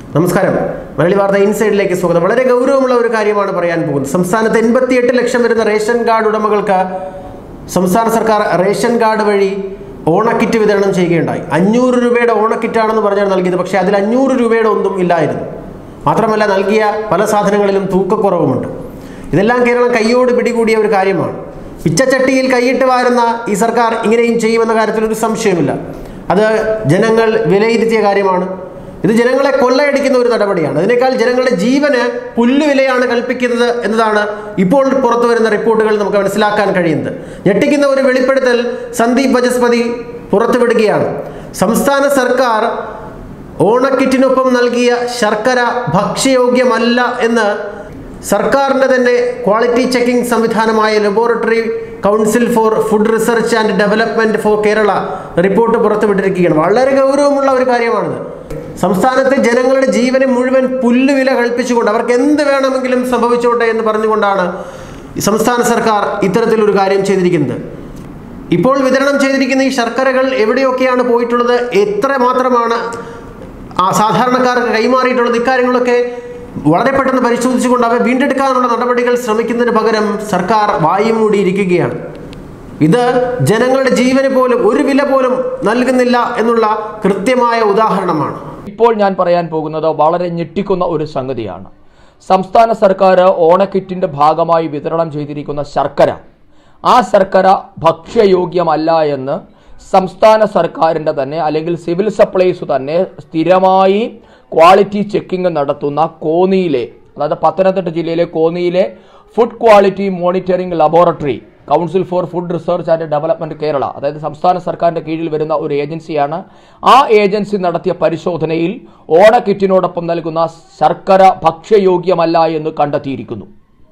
നമസ്കാരം മലയാളി വാർത്ത ഇൻസൈഡിലേക്ക് സ്വാഗതം വളരെ ഗൗരവമുള്ള ഒരു കാര്യമാണ് പറയാൻ പോകുന്നത് സംസ്ഥാനത്ത് എൺപത്തിയെട്ട് ലക്ഷം വരുന്ന റേഷൻ കാർഡ് ഉടമകൾക്ക് സംസ്ഥാന സർക്കാർ റേഷൻ കാർഡ് വഴി ഓണക്കിറ്റ് വിതരണം ചെയ്യുകയുണ്ടായി അഞ്ഞൂറ് രൂപയുടെ ഓണക്കിറ്റാണെന്ന് പറഞ്ഞാണ് നൽകിയത് പക്ഷേ അതിൽ അഞ്ഞൂറ് രൂപയുടെ ഒന്നും ഇല്ലായിരുന്നു മാത്രമല്ല നൽകിയ പല സാധനങ്ങളിലും തൂക്കക്കുറവുമുണ്ട് ഇതെല്ലാം കേരളം കൈയോട് പിടികൂടിയ ഒരു കാര്യമാണ് പിച്ചച്ചട്ടിയിൽ കൈയിട്ട് വാരുന്ന ഈ സർക്കാർ ഇങ്ങനെയും ചെയ്യുമെന്ന കാര്യത്തിൽ ഒരു സംശയമില്ല അത് ജനങ്ങൾ വിലയിരുത്തിയ കാര്യമാണ് ഇത് ജനങ്ങളെ കൊള്ളയടിക്കുന്ന ഒരു നടപടിയാണ് അതിനേക്കാൾ ജനങ്ങളുടെ ജീവന് പുല്ലുവിലയാണ് കൽപ്പിക്കുന്നത് എന്നതാണ് ഇപ്പോൾ പുറത്തു വരുന്ന റിപ്പോർട്ടുകൾ നമുക്ക് മനസ്സിലാക്കാൻ കഴിയുന്നത് ഞെട്ടിക്കുന്ന ഒരു വെളിപ്പെടുത്തൽ സന്ദീപ് ബജസ്പതി പുറത്തുവിടുകയാണ് സംസ്ഥാന സർക്കാർ ഓണക്കിറ്റിനൊപ്പം നൽകിയ ശർക്കര ഭക്ഷ്യയോഗ്യമല്ല എന്ന് സർക്കാരിൻ്റെ തന്നെ ക്വാളിറ്റി ചെക്കിംഗ് സംവിധാനമായ laboratory council for food research and development for Kerala report പുറത്തുവിട്ടിരിക്കുകയാണ് വളരെ ഗൗരവമുള്ള ഒരു കാര്യമാണിത് സംസ്ഥാനത്തെ ജനങ്ങളുടെ ജീവന് മുഴുവൻ പുല്ലുവില കൽപ്പിച്ചുകൊണ്ട് അവർക്ക് എന്ത് വേണമെങ്കിലും സംഭവിച്ചോട്ടെ എന്ന് പറഞ്ഞുകൊണ്ടാണ് ഈ സംസ്ഥാന സർക്കാർ ഇത്തരത്തിലൊരു കാര്യം ചെയ്തിരിക്കുന്നത് ഇപ്പോൾ വിതരണം ചെയ്തിരിക്കുന്ന ഈ ശർക്കരകൾ എവിടെയൊക്കെയാണ് പോയിട്ടുള്ളത് എത്ര മാത്രമാണ് ആ സാധാരണക്കാർക്ക് കൈമാറിയിട്ടുള്ളത് ഇക്കാര്യങ്ങളൊക്കെ വളരെ പെട്ടെന്ന് പരിശോധിച്ചുകൊണ്ട് അവ വീണ്ടെടുക്കാനുള്ള നടപടികൾ ശ്രമിക്കുന്നതിന് പകരം സർക്കാർ വായും മൂടിയിരിക്കുകയാണ് ഇത് ജനങ്ങളുടെ ജീവന് പോലും ഒരു വില പോലും നൽകുന്നില്ല എന്നുള്ള കൃത്യമായ ഉദാഹരണമാണ് ഇപ്പോൾ ഞാൻ പറയാൻ പോകുന്നത് വളരെ ഞെട്ടിക്കുന്ന ഒരു സംഗതിയാണ് സംസ്ഥാന സർക്കാർ ഓണക്കിറ്റിന്റെ ഭാഗമായി വിതരണം ചെയ്തിരിക്കുന്ന ശർക്കര ആ ശർക്കര ഭക്ഷ്യയോഗ്യമല്ല എന്ന് സംസ്ഥാന സർക്കാരിൻ്റെ തന്നെ അല്ലെങ്കിൽ സിവിൽ സപ്ലൈസ് തന്നെ സ്ഥിരമായി ക്വാളിറ്റി ചെക്കിംഗ് നടത്തുന്ന കോന്നിയിലെ അതായത് പത്തനംതിട്ട ജില്ലയിലെ കോന്നിയിലെ food quality monitoring laboratory council for food research and development Kerala അതായത് സംസ്ഥാന സർക്കാരിന്റെ കീഴിൽ വരുന്ന ഒരു ഏജൻസിയാണ് ആ ഏജൻസി നടത്തിയ പരിശോധനയിൽ ഓണക്കിറ്റിനോടൊപ്പം നൽകുന്ന ശർക്കര ഭക്ഷ്യയോഗ്യമല്ല എന്ന് കണ്ടെത്തിയിരിക്കുന്നു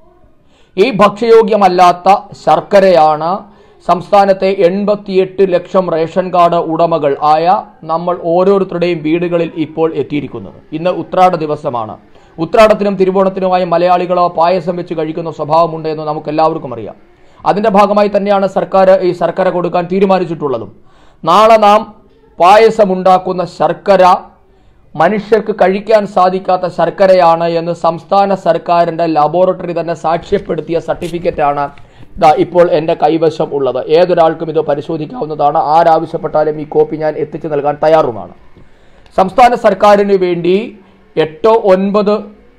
ഈ ഭക്ഷ്യയോഗ്യമല്ലാത്ത ശർക്കരയാണ് സംസ്ഥാനത്തെ എൺപത്തിയെട്ട് ലക്ഷം റേഷൻ കാർഡ് ഉടമകൾ ആയ നമ്മൾ ഓരോരുത്തരുടെയും വീടുകളിൽ ഇപ്പോൾ എത്തിയിരിക്കുന്നത് ഇന്ന് ഉത്രാട ദിവസമാണ് ഉത്രാടത്തിനും തിരുവോണത്തിനുമായി മലയാളികളോ പായസം വെച്ച് കഴിക്കുന്ന സ്വഭാവമുണ്ട് എന്ന് നമുക്ക് എല്ലാവർക്കും അറിയാം അതിന്റെ ഭാഗമായി തന്നെയാണ് സർക്കാർ ഈ ശർക്കര കൊടുക്കാൻ തീരുമാനിച്ചിട്ടുള്ളതും നാളെ നാം പായസമുണ്ടാക്കുന്ന ശർക്കര മനുഷ്യർക്ക് കഴിക്കാൻ സാധിക്കാത്ത ശർക്കരയാണ് എന്ന് സംസ്ഥാന സർക്കാരിന്റെ ലബോറട്ടറി തന്നെ സാക്ഷ്യപ്പെടുത്തിയ സർട്ടിഫിക്കറ്റാണ് ദാ ഇപ്പോൾ എൻ്റെ കൈവശം ഉള്ളത് ഏതൊരാൾക്കും ഇത് പരിശോധിക്കാവുന്നതാണ് ആരാവശ്യപ്പെട്ടാലും ഈ കോപ്പി ഞാൻ എത്തിച്ചു നൽകാൻ തയ്യാറുമാണ് സംസ്ഥാന സർക്കാരിന് വേണ്ടി എട്ടോ ഒൻപത്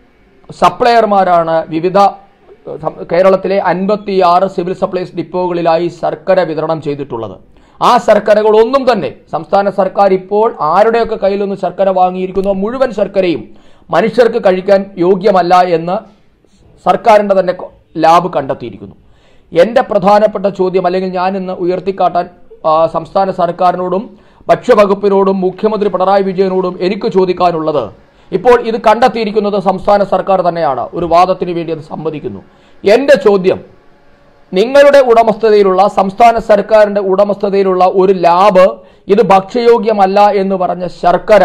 സപ്ലയർമാരാണ് വിവിധ സം- കേരളത്തിലെ അൻപത്തിയാറ് സിവിൽ സപ്ലൈസ് ഡിപ്പോകളിലായി ശർക്കര വിതരണം ചെയ്തിട്ടുള്ളത് ആ ശർക്കരകൾ ഒന്നും തന്നെ സംസ്ഥാന സർക്കാർ ഇപ്പോൾ ആരുടെയൊക്കെ കയ്യിൽ നിന്ന് ശർക്കര വാങ്ങിയിരിക്കുന്നു മുഴുവൻ ശർക്കരയും മനുഷ്യർക്ക് കഴിക്കാൻ യോഗ്യമല്ല എന്ന് സർക്കാരിൻ്റെ തന്നെ കൊ- ലാബ് കണ്ടെത്തിയിരിക്കുന്നു എൻ്റെ പ്രധാനപ്പെട്ട ചോദ്യം അല്ലെങ്കിൽ ഞാൻ ഇന്ന് ഉയർത്തിക്കാട്ടാൻ ആ, സംസ്ഥാന സർക്കാരിനോടും ഭക്ഷ്യവകുപ്പിനോടും മുഖ്യമന്ത്രി പിണറായി വിജയനോടും എനിക്ക് ചോദിക്കാനുള്ളത് ഇപ്പോൾ ഇത് കണ്ടെത്തിയിരിക്കുന്നത് സംസ്ഥാന സർക്കാർ തന്നെയാണ് ഒരു വാദത്തിന് വേണ്ടി അത് സമ്മതിക്കുന്നു എൻ്റെ ചോദ്യം നിങ്ങളുടെ ഉടമസ്ഥതയിലുള്ള സംസ്ഥാന സർക്കാരിന്റെ ഉടമസ്ഥതയിലുള്ള ഒരു ലാബ് ഇത് ഭക്ഷ്യയോഗ്യമല്ല എന്ന് പറഞ്ഞ ശർക്കര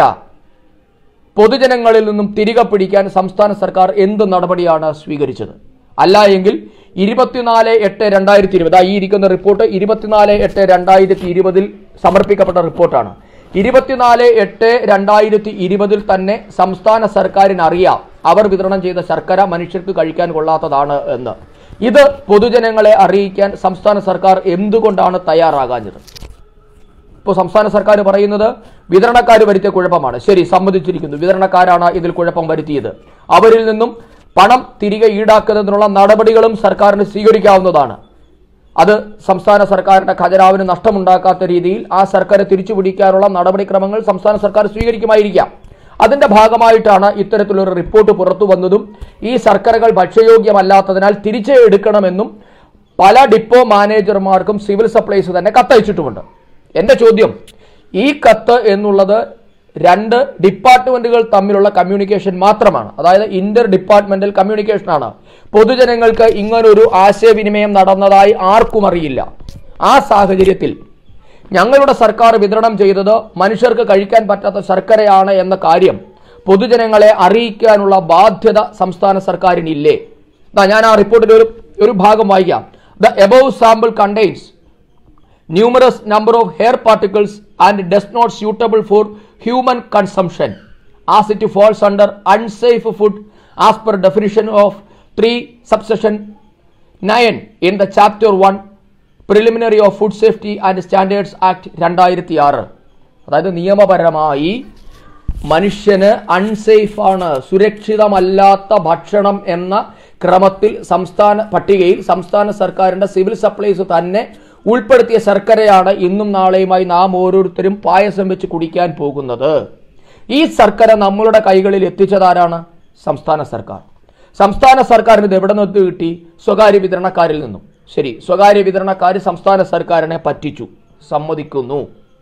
പൊതുജനങ്ങളിൽ നിന്നും തിരികെ പിടിക്കാൻ സംസ്ഥാന സർക്കാർ എന്ത് നടപടിയാണ് സ്വീകരിച്ചത് അല്ല എങ്കിൽ ഇരുപത്തിനാല് എട്ട് രണ്ടായിരത്തി ഇരുപത് ഈ ഇരിക്കുന്ന റിപ്പോർട്ട് ഇരുപത്തിനാല് എട്ട് രണ്ടായിരത്തി ഇരുപതിൽ സമർപ്പിക്കപ്പെട്ട റിപ്പോർട്ടാണ് ഇരുപത്തിനാല് എട്ട് രണ്ടായിരത്തി ഇരുപതിൽ തന്നെ സംസ്ഥാന സർക്കാരിന് അറിയാം അവർ വിതരണം ചെയ്ത ശർക്കര മനുഷ്യർക്ക് കഴിക്കാൻ കൊള്ളാത്തതാണ് എന്ന് ഇത് പൊതുജനങ്ങളെ അറിയിക്കാൻ സംസ്ഥാന സർക്കാർ എന്തുകൊണ്ടാണ് തയ്യാറാകാഞ്ഞത് ഇപ്പോൾ സംസ്ഥാന സർക്കാർ പറയുന്നത് വിതരണക്കാർ വരുത്തിയ കുഴപ്പമാണ് ശരി സമ്മതിച്ചിരിക്കുന്നു വിതരണക്കാരാണ് ഇതിൽ കുഴപ്പം വരുത്തിയത് അവരിൽ നിന്നും പണം തിരികെ ഈടാക്കുന്നതിനുള്ള നടപടികളും സർക്കാരിന് സ്വീകരിക്കാവുന്നതാണ് അത് സംസ്ഥാന സർക്കാരിന്റെ ഖജനാവിന് നഷ്ടമുണ്ടാക്കാത്ത രീതിയിൽ ആ സർക്കാർ തിരിച്ചുപിടിക്കാനുള്ള നടപടിക്രമങ്ങൾ സംസ്ഥാന സർക്കാർ സ്വീകരിക്കുമായിരിക്കാം അതിന്റെ ഭാഗമായിട്ടാണ് ഇത്തരത്തിലൊരു റിപ്പോർട്ട് പുറത്തു വന്നതും ഈ ശർക്കരകൾ ഭക്ഷ്യയോഗ്യമല്ലാത്തതിനാൽ തിരിച്ചേ എടുക്കണമെന്നും പല ഡിപ്പോ മാനേജർമാർക്കും സിവിൽ സപ്ലൈസ് തന്നെ കത്തയച്ചിട്ടുമുണ്ട് എന്റെ ചോദ്യം ഈ കത്ത് എന്നുള്ളത് രണ്ട് ഡിപ്പാർട്ട്മെന്റുകൾ തമ്മിലുള്ള കമ്മ്യൂണിക്കേഷൻ മാത്രമാണ് അതായത് ഇന്റർ ഡിപ്പാർട്ട്മെന്റൽ കമ്മ്യൂണിക്കേഷൻ ആണ് പൊതുജനങ്ങൾക്ക് ഇങ്ങനൊരു ആശയവിനിമയം നടന്നതായി ആർക്കും അറിയില്ല ആ സാഹചര്യത്തിൽ ഞങ്ങളുടെ സർക്കാർ വിതരണം ചെയ്തത് മനുഷ്യർക്ക് കഴിക്കാൻ പറ്റാത്ത ശർക്കരയാണ് എന്ന കാര്യം പൊതുജനങ്ങളെ അറിയിക്കാനുള്ള ബാധ്യത സംസ്ഥാന സർക്കാരിനില്ലേ ദാ ഞാൻ ആ റിപ്പോർട്ടിന്റെ ഒരു ഒരു ഭാഗം വായിക്കാം the above sample contains numerous number of hair particles and does not suitable for human consumption as it falls under unsafe food as per definition of 3 subsection 9 in the chapter 1 preliminary of food safety and standards act രണ്ടായിരത്തി ആറ് അതായത് നിയമപരമായി മനുഷ്യന് unsafe ആണ് സുരക്ഷിതമല്ലാത്ത ഭക്ഷണം എന്ന ക്രമത്തിൽ സംസ്ഥാന പട്ടികയിൽ സംസ്ഥാന സർക്കാരിന്റെ സിവിൽ സപ്ലൈസ് തന്നെ ഉൾപ്പെടുത്തിയ ശർക്കരയാണ് ഇന്നും നാളെയുമായി നാം ഓരോരുത്തരും പായസം വെച്ച് കുടിക്കാൻ പോകുന്നത് ഈ ശർക്കര നമ്മളുടെ കൈകളിൽ എത്തിച്ചതാരാണ് സംസ്ഥാന സർക്കാർ സംസ്ഥാന സർക്കാരിന് ഇത് എവിടെ നിന്ന് കിട്ടി സ്വകാര്യ വിതരണക്കാരിൽ നിന്നും ശരി സ്വകാര്യ വിതരണക്കാർ സംസ്ഥാന സർക്കാരിനെ പറ്റിച്ചു സമ്മതിക്കുന്നു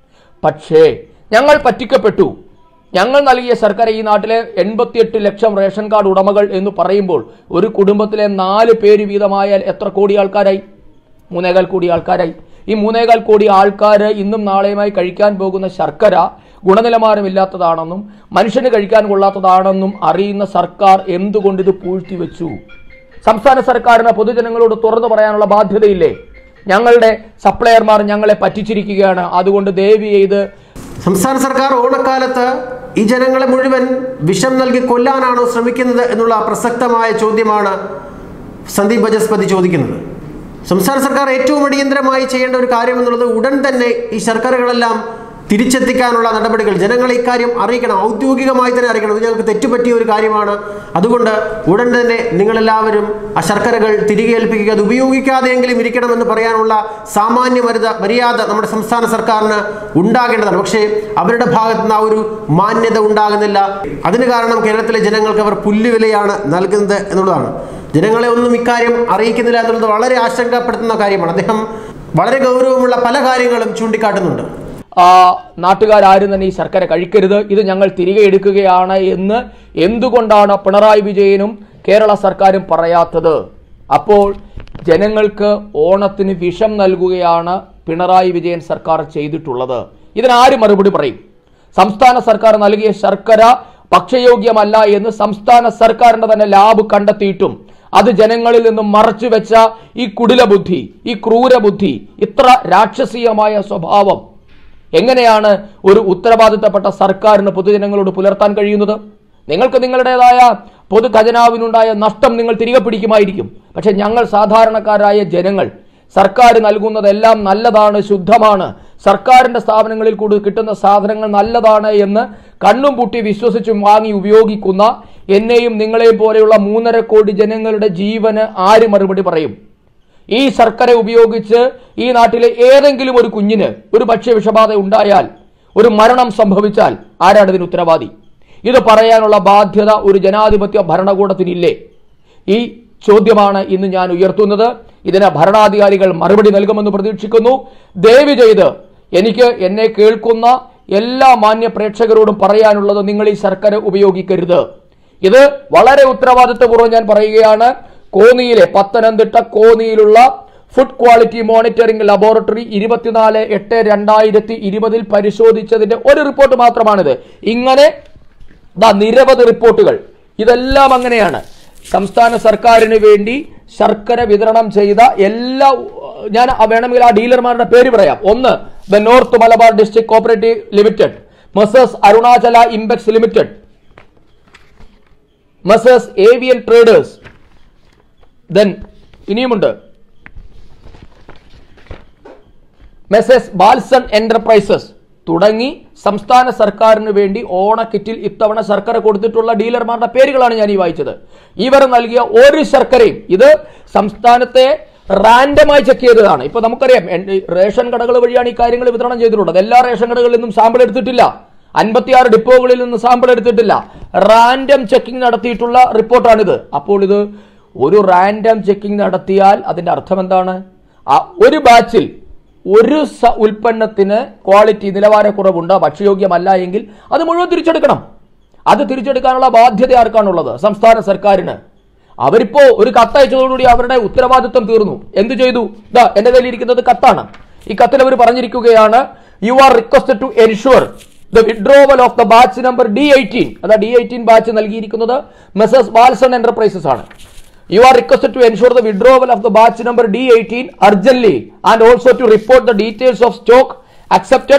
പക്ഷേ ഞങ്ങൾ പറ്റിക്കപ്പെട്ടു ഞങ്ങൾ നൽകിയ സർക്കാർ ഈ നാട്ടിലെ എൺപത്തിയെട്ട് ലക്ഷം റേഷൻ കാർഡ് ഉടമകൾ എന്ന് പറയുമ്പോൾ ഒരു കുടുംബത്തിലെ നാല് പേര് വീതമായാൽ എത്ര കോടി ആൾക്കാരായി മൂന്നേകാൽ കോടി ആൾക്കാരായി ഈ മൂന്നേകാൽ കോടി ആൾക്കാർ ഇന്നും നാളെയുമായി കഴിക്കാൻ പോകുന്ന ശർക്കര ഗുണനിലവാരമില്ലാത്തതാണെന്നും മനുഷ്യന് കഴിക്കാൻ കൊള്ളാത്തതാണെന്നും അറിയുന്ന സർക്കാർ എന്തുകൊണ്ട് ഇത് പൂഴ്ത്തിവെച്ചു സംസ്ഥാന സർക്കാരിന് പൊതുജനങ്ങളോട് തുറന്നു പറയാനുള്ള ബാധ്യതയില്ലേ ഞങ്ങളുടെ സപ്ലയർമാർ ഞങ്ങളെ പറ്റിച്ചിരിക്കുകയാണ് അതുകൊണ്ട് ദയവ് ചെയ്ത് സംസ്ഥാന സർക്കാർ ഓണക്കാലത്ത് ഈ ജനങ്ങളെ മുഴുവൻ വിഷം നൽകി കൊല്ലാനാണോ ശ്രമിക്കുന്നത് എന്നുള്ള പ്രസക്തമായ ചോദ്യമാണ് സന്ദീപ് ബജസ്പതി ചോദിക്കുന്നത് സംസ്ഥാന സർക്കാർ ഏറ്റവും അടിയന്തരമായി ചെയ്യേണ്ട ഒരു കാര്യം എന്നുള്ളത് ഉടൻ തന്നെ ഈ ശർക്കരകളെല്ലാം തിരിച്ചെത്തിക്കാനുള്ള നടപടികൾ ജനങ്ങളെ ഇക്കാര്യം അറിയിക്കണം ഔദ്യോഗികമായി തന്നെ അറിയിക്കണം ഇത് ഞങ്ങൾക്ക് തെറ്റുപറ്റിയ ഒരു കാര്യമാണ് അതുകൊണ്ട് ഉടൻ തന്നെ നിങ്ങളെല്ലാവരും ആ ശർക്കരകൾ തിരികെ ഏൽപ്പിക്കുക അത് ഉപയോഗിക്കാതെയെങ്കിലും ഇരിക്കണമെന്ന് പറയാനുള്ള സാമാന്യ മര്യാദ മര്യാദ നമ്മുടെ സംസ്ഥാന സർക്കാരിന് ഉണ്ടാകേണ്ടതാണ് പക്ഷേ അവരുടെ ഭാഗത്ത് നിന്ന് ആ ഒരു മാന്യത ഉണ്ടാകുന്നില്ല അതിന് കാരണം കേരളത്തിലെ ജനങ്ങൾക്ക് അവർ പുല്ലുവിലയാണ് നൽകുന്നത് എന്നുള്ളതാണ് ജനങ്ങളെ ഒന്നും ഇക്കാര്യം അറിയിക്കുന്നില്ല എന്നുള്ളത് വളരെ ആശങ്കപ്പെടുത്തുന്ന കാര്യമാണ് അദ്ദേഹം വളരെ ഗൗരവമുള്ള പല കാര്യങ്ങളും ചൂണ്ടിക്കാട്ടുന്നുണ്ട് ആ, നാട്ടുകാരും തന്നെ ഈ ശർക്കര കഴിക്കരുത് ഇത് ഞങ്ങൾ തിരികെ എടുക്കുകയാണ് എന്ന് എന്തുകൊണ്ടാണ് പിണറായി വിജയനും കേരള സർക്കാരും പറയാത്തത് അപ്പോൾ ജനങ്ങൾക്ക് ഓണത്തിന് വിഷം നൽകുകയാണ് പിണറായി വിജയൻ സർക്കാർ ചെയ്തിട്ടുള്ളത് ഇതിനാര് മറുപടി പറയും സംസ്ഥാന സർക്കാർ നൽകിയ ശർക്കര ഭക്ഷ്യയോഗ്യമല്ല എന്ന് സംസ്ഥാന സർക്കാരിന്റെ തന്നെ ലാബ് കണ്ടെത്തിയിട്ടും അത് ജനങ്ങളിൽ നിന്നും മറച്ചു വെച്ച ഈ കുടില ബുദ്ധി ഈ ക്രൂര ബുദ്ധി ഇത്ര രാക്ഷസീയമായ സ്വഭാവം എങ്ങനെയാണ് ഒരു ഉത്തരവാദിത്തപ്പെട്ട സർക്കാരിന് പൊതുജനങ്ങളോട് പുലർത്താൻ കഴിയുന്നത് നിങ്ങൾക്ക് നിങ്ങളുടേതായ പൊതു ഖജനാവിനുണ്ടായ നഷ്ടം നിങ്ങൾ തിരികെ പിടിക്കുമായിരിക്കും പക്ഷെ ഞങ്ങൾ സാധാരണക്കാരായ ജനങ്ങൾ സർക്കാർ നൽകുന്നതെല്ലാം നല്ലതാണ് ശുദ്ധമാണ് സർക്കാരിന്റെ സ്ഥാപനങ്ങളിൽ കൂടി കിട്ടുന്ന സാധനങ്ങൾ നല്ലതാണ് എന്ന് കണ്ണും പൂട്ടി വിശ്വസിച്ചും വാങ്ങി ഉപയോഗിക്കുന്ന എന്നെയും നിങ്ങളെയും പോലെയുള്ള മൂന്നര കോടി ജനങ്ങളുടെ ജീവന് ആര് മറുപടി പറയും ഈ ശർക്കര ഉപയോഗിച്ച് ഈ നാട്ടിലെ ഏതെങ്കിലും ഒരു കുഞ്ഞിന് ഒരു ഭക്ഷ്യവിഷബാധ ഉണ്ടായാൽ ഒരു മരണം സംഭവിച്ചാൽ ആരാണ് ഇതിന് ഉത്തരവാദി ഇത് പറയാനുള്ള ബാധ്യത ഒരു ജനാധിപത്യ ഭരണകൂടത്തിനില്ലേ ഈ ചോദ്യമാണ് ഇന്ന് ഞാൻ ഉയർത്തുന്നത് ഇതിന് ഭരണാധികാരികൾ മറുപടി നൽകുമെന്ന് പ്രതീക്ഷിക്കുന്നു ദയവ് ചെയ്ത് എനിക്ക് എന്നെ കേൾക്കുന്ന എല്ലാ മാന്യ പ്രേക്ഷകരോടും പറയാനുള്ളത് നിങ്ങൾ ഈ ശർക്കര ഉപയോഗിക്കരുത് ഇത് വളരെ ഉത്തരവാദിത്വപൂർവ്വം ഞാൻ പറയുകയാണ് കോന്നിയിലെ പത്തനംതിട്ട കോന്നിയിലുള്ള ഫുഡ് ക്വാളിറ്റി മോണിറ്ററിംഗ് ലബോറട്ടറി ഇരുപത്തിനാല് എട്ട് രണ്ടായിരത്തി ഇരുപതിൽ പരിശോധിച്ചതിന്റെ ഒരു റിപ്പോർട്ട് മാത്രമാണിത് ഇങ്ങനെ ദാ നിരവധി റിപ്പോർട്ടുകൾ ഇതെല്ലാം അങ്ങനെയാണ് സംസ്ഥാന സർക്കാരിന് വേണ്ടി ശർക്കര വിതരണം ചെയ്ത എല്ലാ ഉ- ഞാൻ ആ വേണമെങ്കിൽ ആ ഡീലർമാരുടെ പേര് പറയാം ഒന്ന് the north Malabar district cooperative limited messrs Arunachala impex limited messrs avian traders then ഇനിയുമുണ്ട് മെസ്സേഴ്സ് ബാൽസൺ എന്റർപ്രൈസസ് തുടങ്ങി സംസ്ഥാന സർക്കാരിന് വേണ്ടി ഓണക്കിറ്റിൽ ഇത്തവണ ശർക്കര കൊടുത്തിട്ടുള്ള ഡീലർമാരുടെ പേരുകളാണ് ഞാൻ ഈ വായിച്ചത് ഇവർ നൽകിയ ഒരു ശർക്കരയും ഇത് സംസ്ഥാനത്തെ റാൻഡമായി ചെക്ക് ചെയ്തതാണ് ഇപ്പൊ നമുക്കറിയാം എൻ- റേഷൻ കടകൾ വഴിയാണ് ഈ കാര്യങ്ങൾ വിതരണം ചെയ്തിട്ടുള്ളത് എല്ലാ റേഷൻ കടകളിൽ നിന്നും സാമ്പിൾ എടുത്തിട്ടില്ല അൻപത്തിയാറ് ഡിപ്പോകളിൽ നിന്ന് സാമ്പിൾ എടുത്തിട്ടില്ല റാൻഡം ചെക്കിംഗ് നടത്തിയിട്ടുള്ള റിപ്പോർട്ടാണിത് അപ്പോൾ ഇത് ഒരു റാൻഡം ചെക്കിംഗ് നടത്തിയാൽ അതിന്റെ അർത്ഥം എന്താണ് ആ ഒരു ബാച്ചിൽ ഒരു സ- ഉൽപ്പന്നത്തിന് ക്വാളിറ്റി നിലവാരക്കുറവുണ്ട് ഭക്ഷ്യയോഗ്യമല്ല എങ്കിൽ അത് മുഴുവൻ തിരിച്ചെടുക്കണം അത് തിരിച്ചെടുക്കാനുള്ള ബാധ്യത ആർക്കാണുള്ളത് സംസ്ഥാന സർക്കാരിന് അവരിപ്പോ ഒരു കത്തയച്ചതോടുകൂടി അവരുടെ ഉത്തരവാദിത്വം തീർന്നു എന്ത് ചെയ്തു ഇതാ എന്റെ കയ്യിൽ ഇരിക്കുന്നത് കത്താണ് ഈ കത്തിൽ അവർ പറഞ്ഞിരിക്കുകയാണ് you are requested to ensure the withdrawal of the batch number D eighteen അതാ ഡി എയ്റ്റീൻ ബാച്ച് നൽകിയിരിക്കുന്നത് മെസേഴ്സ് ബാൽസൺ എന്റർപ്രൈസസ് ആണ് You are requested to ensure the withdrawal of the batch number D18 urgently and also to report the details of stock accepted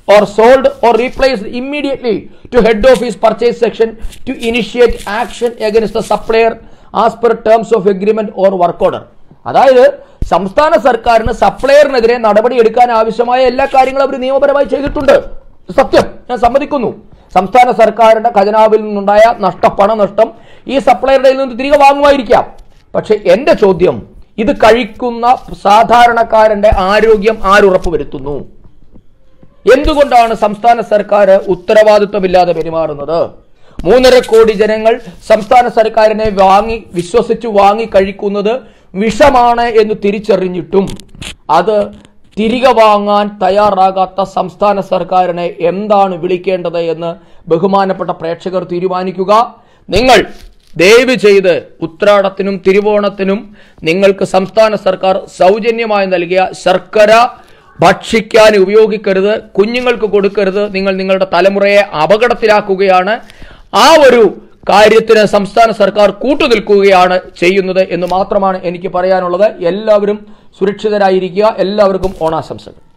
or sold or replaced immediately to head office purchase section to initiate action against the supplier as per terms of agreement or work order അതായത് സംസ്ഥാന സർക്കാരിന് സപ്ലയറിനെതിരെ നടപടി എടുക്കാൻ ആവശ്യമായ എല്ലാ കാര്യങ്ങളും അവർ നിയമപരമായി ചെയ്തിട്ടുണ്ട് സത്യം ഞാൻ സമ്മതിക്കുന്നു സംസ്ഥാന സർക്കാരിന്റെ ഖജനാവിൽ നിന്നുണ്ടായ നഷ്ട പണനഷ്ടം ഈ സപ്ലയറുടെ നിന്ന് തിരികെ വാങ്ങുമായിരിക്കാം പക്ഷെ എന്റെ ചോദ്യം ഇത് കഴിക്കുന്ന സാധാരണക്കാരന്റെ ആരോഗ്യം ആരുറപ്പ് വരുത്തുന്നു എന്തുകൊണ്ടാണ് സംസ്ഥാന സർക്കാർ ഉത്തരവാദിത്വമില്ലാതെ പെരുമാറുന്നത് മൂന്നര കോടി ജനങ്ങൾ സംസ്ഥാന സർക്കാരിനെ വാങ്ങി വിശ്വസിച്ച് വാങ്ങി കഴിക്കുന്നത് വിഷമാണ് എന്ന് തിരിച്ചറിഞ്ഞിട്ടും അത് തിരികെ വാങ്ങാൻ തയ്യാറാകാത്ത സംസ്ഥാന സർക്കാരിനെ എന്താണ് വിളിക്കേണ്ടത് എന്ന് ബഹുമാനപ്പെട്ട പ്രേക്ഷകർ തീരുമാനിക്കുക നിങ്ങൾ ദയവ് ചെയ്ത് ഉത്രാടത്തിനും തിരുവോണത്തിനും നിങ്ങൾക്ക് സംസ്ഥാന സർക്കാർ സൗജന്യമായി നൽകിയ ശർക്കര ഭക്ഷിക്കാൻ ഉപയോഗിക്കരുത് കുഞ്ഞുങ്ങൾക്ക് കൊടുക്കരുത് നിങ്ങൾ നിങ്ങളുടെ തലമുറയെ അപകടത്തിലാക്കുകയാണ് ആ ഒരു കാര്യത്തിന് സംസ്ഥാന സർക്കാർ കൂട്ടുനിൽക്കുകയാണ് ചെയ്യുന്നത് എന്ന് മാത്രമാണ് എനിക്ക് പറയാനുള്ളത് എല്ലാവരും സുരക്ഷിതരായിരിക്കുക എല്ലാവർക്കും ഓണാശംസകൾ